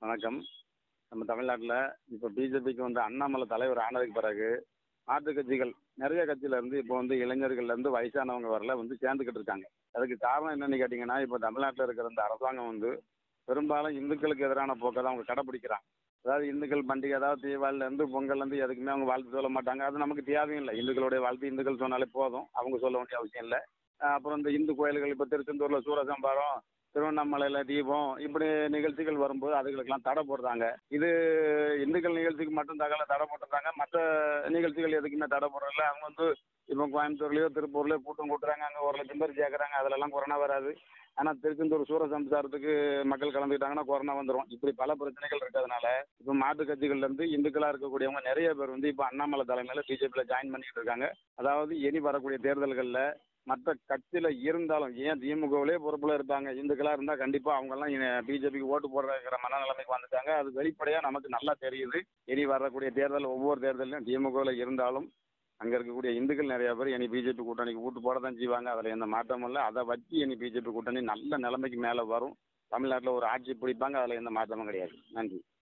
வணக்கம் நம்ம தமிழ்நாட்டில் இப்போ பிஜேபிக்கு வந்து அண்ணாமலை தலைவர் ஆனதுக்கு பிறகு மாற்றுக் கட்சிகள் நிறைய கட்சியில இருந்து இப்போ வந்து இளைஞர்கள்ல இருந்து வயசானவங்க வரல வந்து சேர்ந்துக்கிட்டு இருக்காங்க அதுக்கு காரணம் என்னன்னு கேட்டிங்கன்னா இப்போ தமிழ்நாட்டில் இருக்கிற இந்த அரசாங்கம் வந்து பெரும்பாலும் இந்துக்களுக்கு எதிரான போக்கை தான் அவங்க கடைப்பிடிக்கிறாங்க அதாவது இந்துக்கள் பண்டிகை அதாவது தீபாவளிலேருந்து பொங்கல்லேருந்து எதுக்குமே அவங்க வாழ்த்து சொல்ல மாட்டாங்க அது நமக்கு தேவையும் இல்லை இந்துக்களுடைய வாழ்த்து இந்துக்கள் சொன்னாலே போதும் அவங்க சொல்ல வேண்டிய அவசியம் இல்லை அஹ் அப்புறம் இந்த இந்து கோயில்கள் இப்போ திருச்செந்தூரில் சூரசம்பாரம் திருவண்ணாமலையில் தீபம் இப்படி நிகழ்ச்சிகள் வரும்போது அதுகளுக்கெல்லாம் தடை போடுறாங்க இது இந்துக்கள் நிகழ்ச்சிக்கு மட்டும் தகவலை தடை போட்டுறாங்க மற்ற நிகழ்ச்சிகள் எதுக்குமே தடை போடுறதில்ல அவங்க வந்து இப்போ கோயம்புத்தூர்லேயோ திருப்பூர்லேயோ கூட்டம் கூட்டுறாங்க அங்கே ஒரு லட்சம் பேர் சேர்க்குறாங்க அதிலெல்லாம் கொரோனா வராது ஆனால் திருச்செந்தூர் சூரசம்சாரத்துக்கு மக்கள் கலந்துக்கிட்டாங்கன்னா கொரோனா வந்துடும் இப்படி பல பிரச்சனைகள் இருக்கிறதுனால இப்போ மாற்றுக் கட்சிகள்லேருந்து இந்துக்களாக இருக்கக்கூடியவங்க நிறைய பேர் வந்து இப்போ அண்ணாமலை தலைமையில் பிஜேபியில் ஜாயின் பண்ணிக்கிட்டு இருக்காங்க அதாவது இனி வரக்கூடிய தேர்தல்களில் மற்ற கட்சியில் இருந்தாலும் ஏன் திமுகவிலே பொறுப்பில் இருப்பாங்க இந்துக்களாக இருந்தால் கண்டிப்பாக அவங்கெல்லாம் பிஜேபிக்கு ஓட்டு போடுறங்கிற மனநிலைமைக்கு வந்துட்டாங்க அது வெளிப்படையாக நமக்கு நல்லா தெரியுது இனி வரக்கூடிய தேர்தல் ஒவ்வொரு தேர்தலையும் திமுகவில் இருந்தாலும் அங்கே இருக்கக்கூடிய இந்துக்கள் நிறைய பேர் இனி பிஜேபி கூட்டணிக்கு ஓட்டு போட தான் செய்வாங்க அதில் எந்த மாற்றமும் இல்லை அதை வச்சு இனி பிஜேபி கூட்டணி நல்ல நிலைமைக்கு மேலே வரும் தமிழ்நாட்டில் ஒரு ஆட்சி பிடிப்பாங்க அதில் எந்த மாற்றமும் கிடையாது நன்றி